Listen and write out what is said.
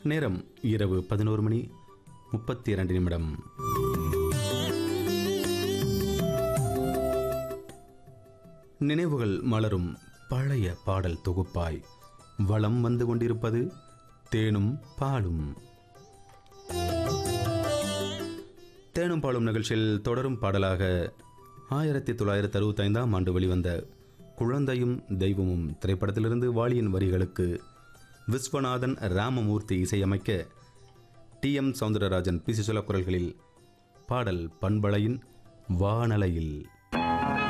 நேரம் இரவு பதினோரு மணி முப்பத்தி இரண்டு நிமிடம் நினைவுகள் மலரும் பழைய பாடல் தொகுப்பாய் வளம் வந்து கொண்டிருப்பது தேனும் பாலும் தேனும் பாலும் நிகழ்ச்சியில் தொடரும் பாடலாக ஆயிரத்தி தொள்ளாயிரத்தி அறுபத்தைந்தாம் ஆண்டு வெளிவந்த குழந்தையும் தெய்வமும் திரைப்படத்திலிருந்து வாலியின் வரிகளுக்கு விஸ்வநாதன் ராமமூர்த்தி இசையமைக்க T M Soundararajan P C குரல்களில் பாடல் பண்பலையின் வானலையில்